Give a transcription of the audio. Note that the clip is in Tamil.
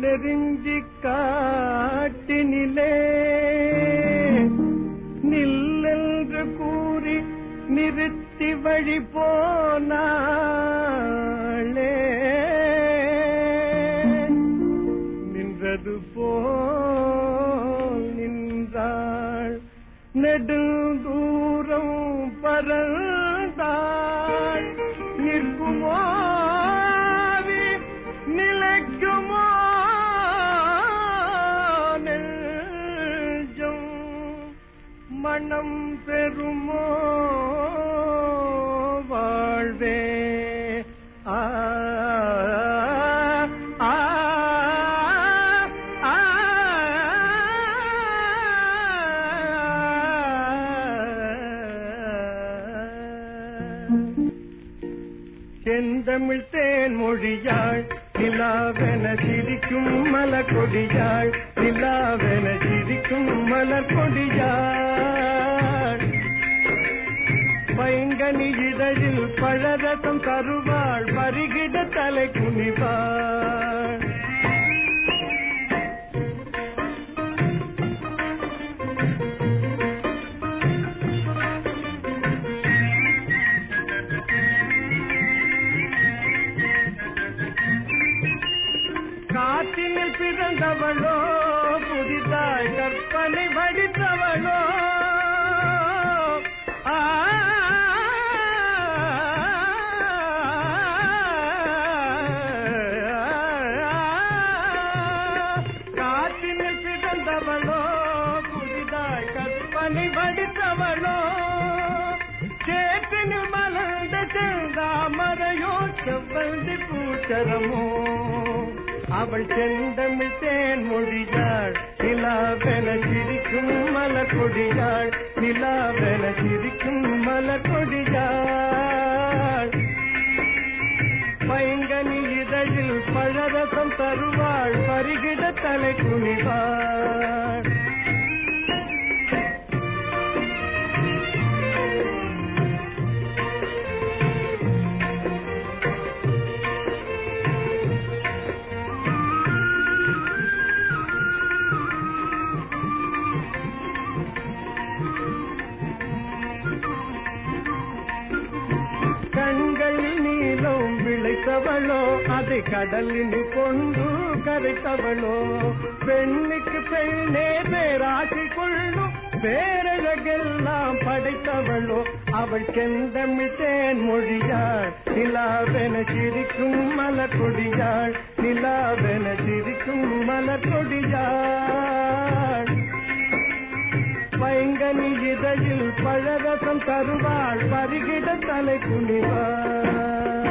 நெருங்கி காட்டினிலே நில்லென்று கூறி நிறுத்தி வழி போனாளே நின்றது போல் நின்றாள் நெடுந்தூரம் பறந்தாள் நிற்குமோ ஆவி, நிலைக்குமோ நெஞ்சம் மனம் பெறுமோ வாழ்வே ஆ ஆ, ஆ, செந்தமிழ் தேன் மொழியாள் நிலாவென சிரிக்கும் மலர் கொடியாள் நிலாவென சிரிக்கும் மலர் கொடியாள் பைங்கனி இதழில் பழரசம் தருவாள் பருகிட தலை குனிவாள் காற்றினில் பிறந்தவளோ புதிதாய் கற்பனை வடித்தவளோ ஆ, காற்றினில் பிறந்தவளோ புதிதாய் கற்பனை வடித்தவளோ சேற்றினில் மலர்ந்த செந்தாமரையோ செவ்வந்தி பூச்சரமோ அவள் செந்தமிழ் தேன் மொழியாள் நிலாவென சிரிக்கும் மலர் கொடியாள் நிலாவென சிரிக்கும் மலர் கொடியாள் பைங்கனி இதழில் பழரசம் தருவாள் பருகிட தலை குனிவாள் கண்களில் நீளம் விளைத்தவளோ அதை கடலில் கொண்டு கரைத்தவளோ பெண்ணுக்கு பெண்ணே பேராசி கொள்ளும் பேரழகெல்லாம் படைத்தவளோ அவள் செந்தமிழ் தேன் மொழியாள் நிலாவென சிரிக்கும் மலர் கொடியாள் நிலாவென சிரிக்கும் மலர் கொடியாள் பைங்கனி இதழில் பழரசம் தருவாள் பருகிட தலை குனிவாள்